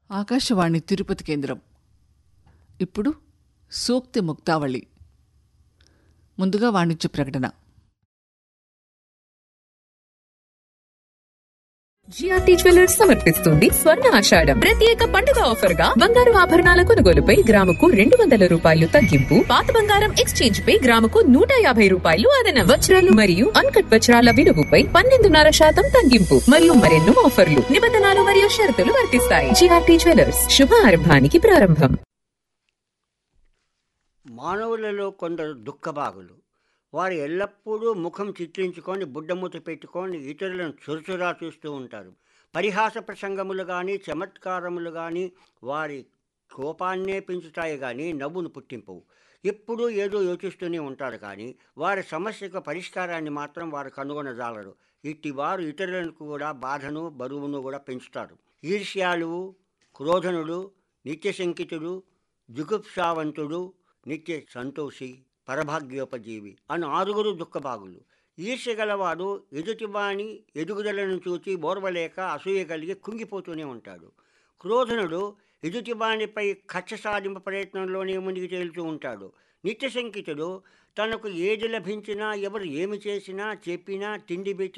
ఆకాశవాణి తిరుపతి కేంద్రం ఇప్పుడు సూక్తి ముక్తావళి ముందుగా వాణిజ్య ప్రకటన జిఆర్టీ జ్యువెలర్స్ సమర్పిస్తుంది స్వర్ణ ఆషాఢం ప్రత్యేక పండుగ ఆఫర్ గా బంగారు ఆభరణాల కొనుగోలుపై గ్రాముకు రెండు వందల రూపాయలు తగ్గింపు పాత బంగారం ఎక్స్చేంజ్ పై గ్రాముకు నూట యాభై రూపాయలు అదన వజ్రాలు మరియు అన్కట్ వజ్రాల విలువపై పన్నెండున్నర శాతం తగ్గింపు మరియు మరెన్నో ఆఫర్లు నిబంధనలు మరియు షరతులు వర్తిస్తాయి జిఆర్టీ జ్యువెలర్స్ శుభ ఆరంభానికి ప్రారంభం మానవులలో కొందరు దుఃఖభాగులు వారు ఎల్లప్పుడూ ముఖం చిట్లించుకొని బుడ్డమూత పెట్టుకొని ఇతరులను చురుచురా చూస్తూ ఉంటారు పరిహాస ప్రసంగములు కానీ చమత్కారములు కానీ వారి కోపాన్నే పెంచుతాయి కానీ నవ్వును పుట్టింపవు ఎప్పుడూ ఏదో యోచిస్తూనే ఉంటారు కానీ వారి సమస్యకు పరిష్కారాన్ని మాత్రం వారు కనుగొనజాలరు ఇట్టి వారు ఇతరులను కూడా బాధను బరువును కూడా పెంచుతారు ఈర్ష్యాలువు క్రోధనుడు నిత్యశంకితుడు జుగుప్సావంతుడు నిత్య సంతోషి పరభాగ్యోపజీవి అను ఆరుగురు దుఃఖభాగులు ఈర్ష్య గలవాడు ఎదుటివాణి ఎదుగుదలను చూచి ఓర్వలేక అసూయ కలిగి కుంగిపోతూనే ఉంటాడు క్రోధనుడు ఎదుటివాణిపై కక్ష సాధింపు ప్రయత్నంలోనే మునిగి తేలుతూ ఉంటాడు నిత్యశంకితుడు తనకు ఏది లభించినా ఎవరు ఏమి చేసినా చెప్పినా తిండి